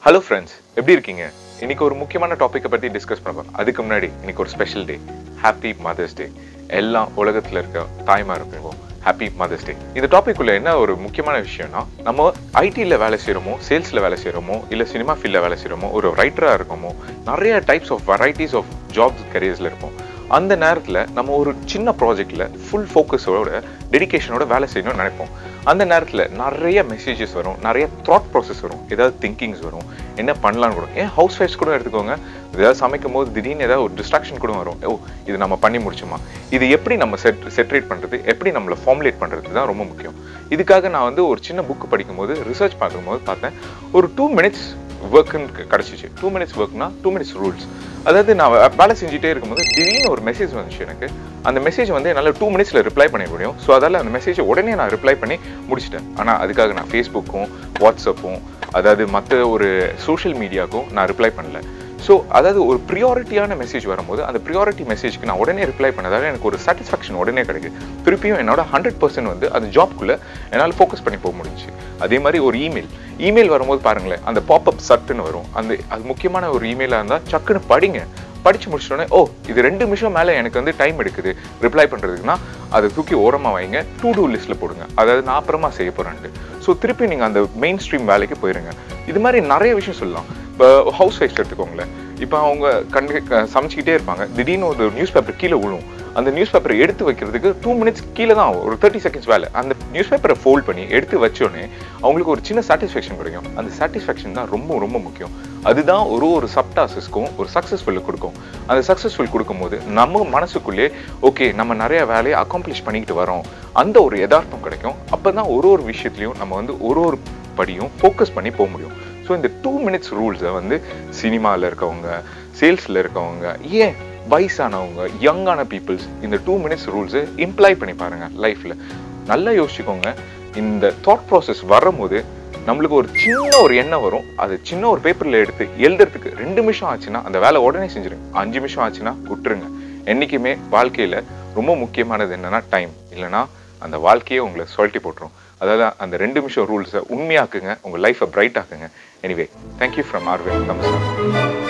hello friends எப்படி இருக்கீங்க இன்னைக்கு ஒரு முக்கியமான டாப்பிக்கை பற்றி டிஸ்கஸ் பண்ணுவோம் அதுக்கு முன்னாடி இன்னைக்கு ஒரு special day happy mother's day எல்லா உலகத்தில் இருக்க தாய்மாருக்கும் ஹாப்பி மதர்ஸ் டே இந்த டாபிக் உள்ள என்ன ஒரு முக்கியமான விஷயம்னா நம்ம ஐடியில் வேலை செய்கிறோமோ சேல்ஸில் வேலை செய்கிறோமோ இல்லை சினிமா ஃபீல்டில் வேலை செய்கிறோமோ ஒரு ரைட்டராக இருக்கோமோ நிறைய types of varieties of jobs கரியர்ஸில் இருப்போம் அந்த நேரத்தில் நம்ம ஒரு சின்ன ப்ராஜெக்டில் ஃபுல் ஃபோக்கஸோட டெடிகேஷனோட வேலை செய்யணும்னு நினைப்போம் அந்த நேரத்தில் நிறைய மெசேஜஸ் வரும் நிறைய தாட் ப்ராசஸ் வரும் ஏதாவது திங்கிங்ஸ் வரும் என்ன பண்ணலான்னு கூட ஏன் ஹவுஸ் ஒய்ஃப்ஸ் கூட எடுத்துக்கோங்க ஏதாவது சமைக்கும் போது திடீர்னு ஏதாவது ஒரு டிஸ்ட்ராக்ஷன் கூட வரும் ஓ இது நம்ம பண்ணி முடிச்சுமா இது எப்படி நம்ம செட் செட்ரேட் பண்ணுறது எப்படி நம்மளை ஃபார்முலேட் பண்ணுறது தான் ரொம்ப முக்கியம் இதுக்காக நான் வந்து ஒரு சின்ன புக் படிக்கும்போது ரிசர்ச் பார்க்கும்போது பார்த்தேன் ஒரு டூ மினிட்ஸ் ஒர்க்குன்னு கிடச்சிச்சு டூ மினிட்ஸ் ஒர்க்னா டூ மினிட்ஸ் ரூல்ஸ் அதாவது நான் வே- வேலை செஞ்சுட்டே இருக்கும்போது திடீர்னு ஒரு மெசேஜ் வந்துச்சு எனக்கு அந்த மெசேஜ் வந்து என்னால் டூ மினிட்ஸில் ரிப்ளை பண்ண முடியும் ஸோ அதால் அந்த மெசேஜை உடனே நான் ரிப்ளை பண்ணி முடிச்சிட்டேன் ஆனால் அதுக்காக நான் ஃபேஸ்புக்கும் வாட்ஸ்அப்பும் அதாவது மற்ற ஒரு சோஷியல் மீடியாவுக்கும் நான் ரிப்ளை பண்ணல ஸோ அதாவது ஒரு ப்ரியாரிட்டியான மெசேஜ் வரும்போது அந்த ப்ரியாரிட்டி மெசேஜ்க்கு நான் உடனே ரிப்ளை பண்ணதால எனக்கு ஒரு சாட்டிஸ்ஃபேக்ஷன் உடனே கிடைக்குது திருப்பியும் என்னோட ஹண்ட்ரட் பர்சன்ட் வந்து அந்த ஜாப்குள்ளே என்னால் ஃபோக்கஸ் பண்ணி போக முடிஞ்சுச்சு அதே மாதிரி ஒரு இமெயில் இமெயில் வரும்போது பாருங்களேன் அந்த பாப்அப் சட்டுன்னு வரும் அந்த அது முக்கியமான ஒரு இமெயிலாக இருந்தால் சக்குன்னு படிங்க படிச்சு முடிச்சிட்டோன்னே ஓ இது ரெண்டு நிமிஷம் மேலே எனக்கு வந்து டைம் எடுக்குது ரிப்ளை பண்ணுறதுக்குன்னா அதை தூக்கி ஓரமாக வைங்க டு டூ லிஸ்ட்டில் போடுங்க அதாவது நான் அப்புறமா செய்ய போகிறேன்ட்டு ஸோ திருப்பி நீங்கள் அந்த மெயின் ஸ்ட்ரீம் வேலைக்கு போயிருங்க இது மாதிரி நிறைய விஷயம் சொல்லலாம் இப்போ ஹவுஸ் ஒய்ஃப்ஸ் எடுத்துக்கோங்களேன் இப்போ அவங்க கண்டு க- சமைச்சிக்கிட்டே இருப்பாங்க திடீர்னு ஒரு நியூஸ் பேப்பர் கீழே விழும் அந்த நியூஸ் பேப்பரை எடுத்து வைக்கிறதுக்கு டூ மினிட்ஸ் கீழே தான் ஆகும் ஒரு தேர்ட்டி செகண்ட்ஸ் வேலை அந்த நியூஸ் பேப்பரை ஃபோல்ட் பண்ணி எடுத்து வச்சோடனே அவங்களுக்கு ஒரு சின்ன சாட்டிஸ்ஃபேக்ஷன் கிடைக்கும் அந்த சாட்டிஸ்ஃபேக்ஷன் தான் ரொம்ப ரொம்ப முக்கியம் அதுதான் ஒரு ஒரு சப்டாசஸ்க்கும் ஒரு சக்ஸஸ்ஃபுல் கொடுக்கும் அந்த சக்ஸஸ்ஃபுல் கொடுக்கும்போது நம்ம மனசுக்குள்ளே ஓகே நம்ம நிறைய வேலையை அக்காம்ப்ளிஷ் பண்ணிக்கிட்டு வரோம் அந்த ஒரு யதார்த்தம் கிடைக்கும் அப்போ தான் ஒரு ஒரு விஷயத்துலையும் நம்ம வந்து ஒரு ஒரு படியும் ஃபோக்கஸ் பண்ணி போக முடியும் ஸோ இந்த டூ மினிட்ஸ் ரூல்ஸை வந்து சினிமாவில் இருக்கவங்க சேல்ஸில் இருக்கவங்க ஏன் வயசானவங்க யங்கான பீப்புள்ஸ் இந்த டூ மினிட்ஸ் ரூல்ஸை இம்ப்ளை பண்ணி பாருங்க லைஃப்பில் நல்லா யோசிச்சுக்கோங்க இந்த தாட் ப்ராசஸ் வரும்போது நம்மளுக்கு ஒரு சின்ன ஒரு எண்ணம் வரும் அது சின்ன ஒரு பேப்பரில் எடுத்து எழுதுறதுக்கு ரெண்டு நிமிஷம் ஆச்சுன்னா அந்த வேலை உடனே செஞ்சிருங்க அஞ்சு நிமிஷம் ஆச்சுன்னா விட்டுருங்க என்றைக்குமே வாழ்க்கையில் ரொம்ப முக்கியமானது என்னன்னா டைம் இல்லைன்னா அந்த வாழ்க்கையே உங்களை சொல்லிட்டு போட்டுரும் அதாவது அந்த ரெண்டு நிமிஷம் ரூல்ஸை உண்மையாக்குங்க உங்கள் லைஃப்பை பிரைட் ஆக்குங்க எனிவே தேங்க்யூ ஃப்ரம் ஆர்வே நமஸ்கார்